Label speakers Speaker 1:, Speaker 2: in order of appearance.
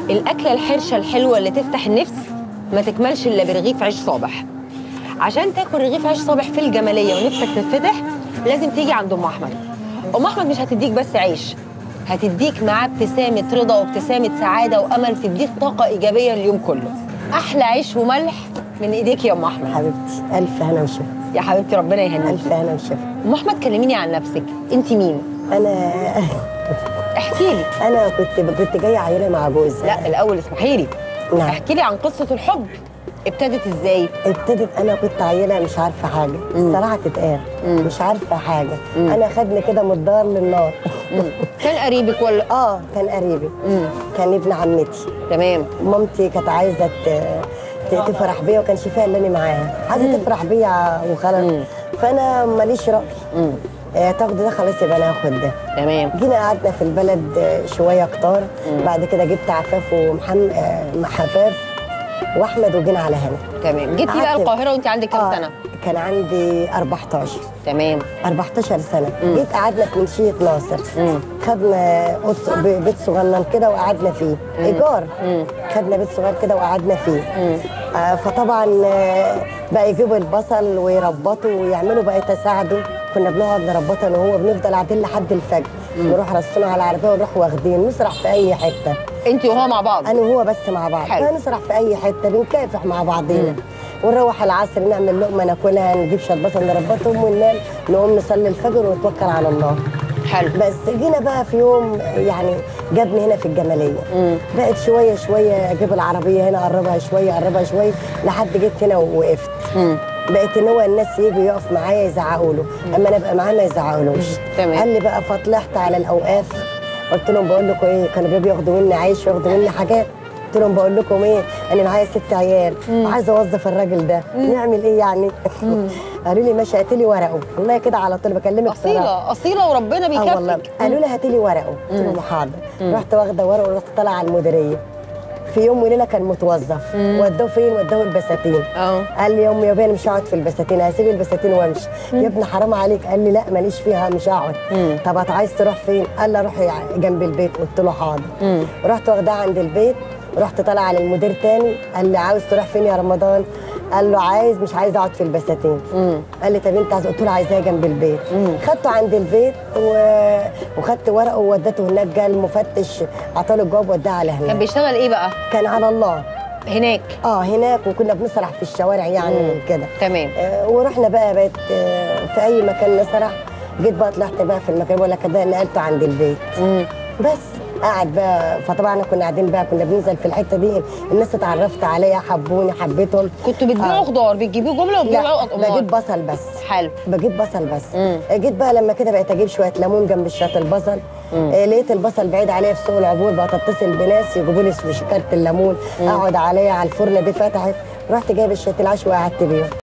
Speaker 1: الاكله الحرشه الحلوه اللي تفتح النفس ما تكملش الا برغيف عيش صابح عشان تاكل رغيف عيش صابح في الجماليه ونفسك تتفتح لازم تيجي عند ام احمد ام احمد مش هتديك بس عيش هتديك معاه ابتسامه رضا وابتسامه سعاده وامل تديك طاقه ايجابيه اليوم كله احلى عيش وملح من ايديك يا ام احمد
Speaker 2: حبيبتي الف هنا وشفا
Speaker 1: يا حبيبتي ربنا يهنيك
Speaker 2: الف هنا وشفا
Speaker 1: ام احمد كلميني عن نفسك انت مين
Speaker 2: انا
Speaker 1: احكي لي
Speaker 2: انا كنت كنت جايه عيله مع جوزي
Speaker 1: لا الاول اسمحي لي
Speaker 2: نعم.
Speaker 1: احكي لي عن قصه الحب ابتدت ازاي
Speaker 2: ابتدت انا كنت عيله مش عارفه حاجه الصراحه تتقال مش عارفه حاجه انا خدني كده من الدار للنار
Speaker 1: كان قريبك ولا
Speaker 2: اه كان قريبي كان ابن عمتي
Speaker 1: تمام
Speaker 2: مامتي كانت عايزه ت- ت- تفرح بيا وكان شفاها اللي انا معاها عايزه تفرح بيا وخلاص فانا ماليش راي آه، تاخد ده خلاص يبقى انا هاخد ده
Speaker 1: تمام
Speaker 2: جينا قعدنا في البلد آه، شويه كتار بعد كده جبت عفاف ومحمد حفاف واحمد وجينا على هنا
Speaker 1: تمام جيتي بقى
Speaker 2: قعدت-
Speaker 1: القاهره وانت عندك كام
Speaker 2: آه،
Speaker 1: سنه
Speaker 2: كان عندي 14
Speaker 1: تمام
Speaker 2: 14 سنه جيت قعدنا في منشيه ناصر خدنا قدس- ب- بيت صغنن كده وقعدنا فيه ايجار خدنا بيت صغير كده وقعدنا فيه آه فطبعا آه، بقى يجيبوا البصل ويربطوا ويعملوا بقى يتساعدوا كنا بنقعد نربطها انا وهو بنفضل قاعدين لحد الفجر نروح رصنا على العربيه ونروح واخدين نسرح في اي حته
Speaker 1: انت وهو مع بعض
Speaker 2: انا وهو بس مع بعض
Speaker 1: حلو.
Speaker 2: فنسرح في اي حته بنكافح مع بعضينا ونروح العصر نعمل لقمه ناكلها نجيب شويه بصل نربطهم وننام نقوم نصلي الفجر ونتوكل على الله
Speaker 1: حلو
Speaker 2: بس جينا بقى في يوم يعني جابني هنا في الجماليه بقت شويه شويه اجيب العربيه هنا اقربها شويه اقربها شويه لحد جيت هنا ووقفت بقيت ان هو الناس يجوا يقف معايا يزعقوا له اما انا ابقى معاه ما يزعقولوش
Speaker 1: تمام.
Speaker 2: قال لي بقى فطلعت على الاوقاف قلت لهم بقول لكم ايه كانوا بيجوا ياخدوا مني عيش وياخدوا مني حاجات قلت لهم بقول لكم ايه انا معايا ست عيال وعايزه اوظف الراجل ده نعمل ايه يعني قالوا لي ماشي هاتي لي ورقه والله كده على طول بكلمك صراحه
Speaker 1: اصيله اصيله وربنا
Speaker 2: اه والله
Speaker 1: بيكافئك
Speaker 2: قالوا لي هاتي لي ورقه قلت لهم حاضر رحت واخده ورقه ورحت طالعه على المديريه في يوم وليله كان متوظف ودوه فين ودوه البساتين
Speaker 1: اه.
Speaker 2: قال لي يا امي يا ابني انا مش هقعد في البساتين هسيب البساتين وامشي يا ابني حرام عليك قال لي لا ماليش فيها مش هقعد طب هت عايز تروح فين قال لي اروح جنب البيت قلت له حاضر رحت واخداه عند البيت رحت طالعه على المدير تاني قال لي عاوز تروح فين يا رمضان قال له عايز مش عايز اقعد في البساتين قال لي طب انت عايز قلت له عايزاه جنب البيت خدته عند البيت و... وخدت ورقه وودته هناك جه المفتش عطاله الجواب وداه على
Speaker 1: كان
Speaker 2: هناك
Speaker 1: بيشتغل ايه بقى
Speaker 2: كان على الله
Speaker 1: هناك
Speaker 2: اه هناك وكنا بنسرح في الشوارع يعني كده
Speaker 1: تمام
Speaker 2: آه ورحنا بقى بقت آه في اي مكان نسرح جيت بقى طلعت بقى في المكان بقول لك ده نقلته عند البيت بس قاعد بقى فطبعا احنا كنا قاعدين بقى كنا بننزل في الحته دي الناس اتعرفت عليا حبوني حبيتهم
Speaker 1: كنتوا بتبيعوا
Speaker 2: آه.
Speaker 1: خضار بتجيبوا جمله وبتبيعوا
Speaker 2: لا
Speaker 1: اطقمات
Speaker 2: بجيب بصل بس
Speaker 1: حلو
Speaker 2: بجيب بصل بس جيت بقى لما كده بقيت اجيب شويه ليمون جنب شويه البصل آه لقيت البصل بعيد عليا في سوق العبور بقى اتصل بناس يجيبوا لي شكاره الليمون اقعد عليا على الفرن دي فتحت رحت جايب الشات العشوة وقعدت بيهم